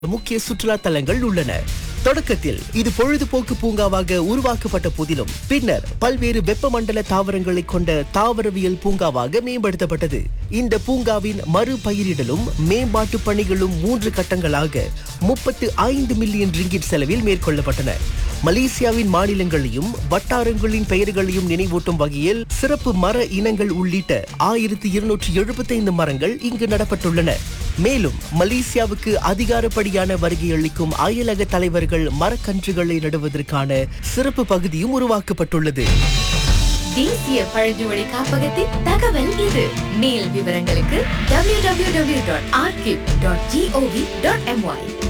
முக்கிய சுற்றுலா தலங்கள் உள்ளன தொடக்கத்தில் இது பொழுதுபோக்கு பூங்காவாக உருவாக்கப்பட்ட போதிலும் பின்னர் பல்வேறு வெப்பமண்டல தாவரங்களை கொண்ட தாவரவியல் பூங்காவாக மேம்படுத்தப்பட்டது இந்த பூங்காவின் மறுபயிரிடலும் மேம்பாட்டு பணிகளும் மூன்று கட்டங்களாக முப்பத்து ஐந்து மில்லியன் ரிங்கிட் செலவில் மேற்கொள்ளப்பட்டன மலேசியாவின் மாநிலங்களையும் வட்டாரங்களின் பெயர்களையும் நினைவூட்டும் வகையில் சிறப்பு மர இனங்கள் உள்ளிட்ட ஆயிரத்தி இருநூற்றி எழுபத்தைந்து மரங்கள் இங்கு நடப்பட்டுள்ளன மேலும் மலேசியாவுக்கு அதிகாரப்படியான வருகை அளிக்கும் அயலக தலைவர்கள் மரக்கன்றுகளை நடுவதற்கான சிறப்பு பகுதியும் உருவாக்கப்பட்டுள்ளது தேசிய பழங்குடி காப்பகத்தின் தகவல் இது மேல் விவரங்களுக்கு www.archive.gov.my